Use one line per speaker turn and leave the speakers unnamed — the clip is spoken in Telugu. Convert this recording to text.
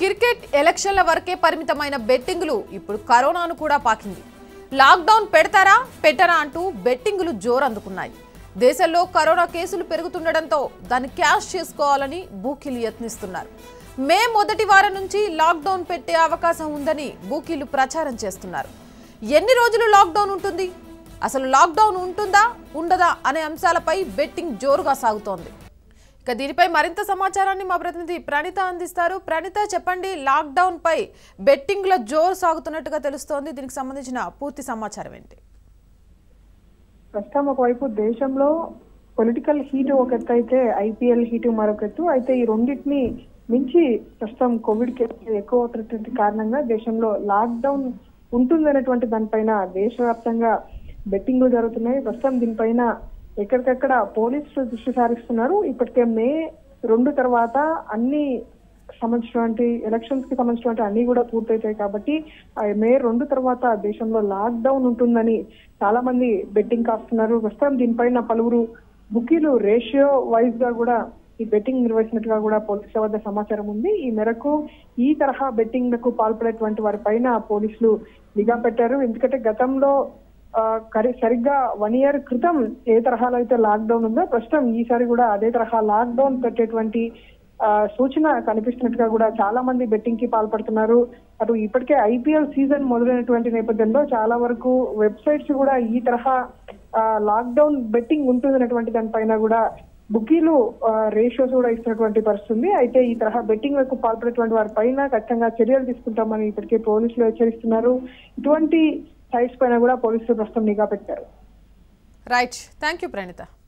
క్రికెట్ ఎలక్షన్ల వరకే పరిమితమైన బెట్టింగులు ఇప్పుడు కరోనాను కూడా పాకింది లాక్డౌన్ పెడతారా పెట్టరా అంటూ బెట్టింగులు జోరందుకున్నాయి దేశంలో కరోనా కేసులు పెరుగుతుండటంతో దాన్ని క్యాష్ చేసుకోవాలని బూకీలు యత్నిస్తున్నారు మే మొదటి వారం నుంచి లాక్డౌన్ పెట్టే అవకాశం ఉందని బూకీలు ప్రచారం చేస్తున్నారు ఎన్ని రోజులు లాక్డౌన్ ఉంటుంది అసలు లాక్డౌన్ ఉంటుందా ఉండదా అనే అంశాలపై బెట్టింగ్ జోరుగా సాగుతోంది ఇక దీనిపై మరింత సమాచారాన్ని మా ప్రతినిధి ప్రణిత అందిస్తారు ప్రణిత చెప్పండి లాక్డౌన్ పై బెట్టింగ్ల జోరు సాగుతున్నట్టుగా తెలుస్తోంది దీనికి సంబంధించిన పూర్తి సమాచారం ఏంటి
ప్రస్తుతం ఒకవైపు దేశంలో పొలిటికల్ హీట్ ఒక ఎత్తు అయితే ఐపీఎల్ హీట్ మరొక ఎత్తు అయితే ఈ రెండింటిని మించి ప్రస్తుతం కోవిడ్ కేసులు ఎక్కువ అవుతున్నటువంటి కారణంగా దేశంలో లాక్డౌన్ ఉంటుందనేటువంటి దానిపైన దేశవ్యాప్తంగా బెట్టింగ్లు జరుగుతున్నాయి ప్రస్తుతం దీనిపైన ఎక్కడికక్కడ పోలీసులు దృష్టి సారిస్తున్నారు ఇప్పటికే మే రెండు తర్వాత అన్ని సంబంధించినటువంటి ఎలక్షన్స్ కి సంబంధించినటువంటి అన్ని కూడా పూర్తయితాయి కాబట్టి ఆ మే రెండు తర్వాత దేశంలో లాక్ డౌన్ ఉంటుందని చాలా మంది బెట్టింగ్ కాస్తున్నారు ప్రస్తుతం దీనిపైన పలువురు బుకీలు రేషియో వైజ్ గా కూడా ఈ బెట్టింగ్ నిర్వహించినట్టుగా కూడా పోలీసుల వద్ద సమాచారం ఉంది ఈ మేరకు ఈ తరహా బెట్టింగ్లకు పాల్పడేటువంటి వారి పైన పోలీసులు నిఘా పెట్టారు ఎందుకంటే గతంలో ఆ, కరి- సరిగ్గా వన్ ఇయర్ క్రితం ఏ తరహాలో అయితే లాక్ డౌన్ ఉందో ప్రస్తుతం ఈసారి కూడా అదే తరహా లాక్ డౌన్ పెట్టేటువంటి ఆ, సూచన కనిపిస్తున్నట్టుగా కూడా చాలా మంది బెట్టింగ్ కి పాల్పడుతున్నారు అటు ఇప్పటికే ఐపీఎల్ సీజన్ మొదలైనటువంటి నేపథ్యంలో చాలా వరకు వెబ్సైట్స్ కూడా ఈ తరహా లాక్ డౌన్ బెట్టింగ్ ఉంటుందన్నటువంటి దానిపైన కూడా బుకీలు రేషియోస్ కూడా ఇస్తున్నటువంటి పరిస్థితి ఉంది అయితే ఈ తరహా బెట్టింగ్ లకు పాల్పడేటువంటి వారి పైన ఖచ్చితంగా చర్యలు తీసుకుంటామని ఇప్పటికే పోలీసులు హెచ్చరిస్తున్నారు ఇటువంటి సైట్స్ పైన కూడా పోలీసులు ప్రస్తుతం నిఘా పెట్టారు
రైట్ థ్యాంక్ యూ ప్రణిత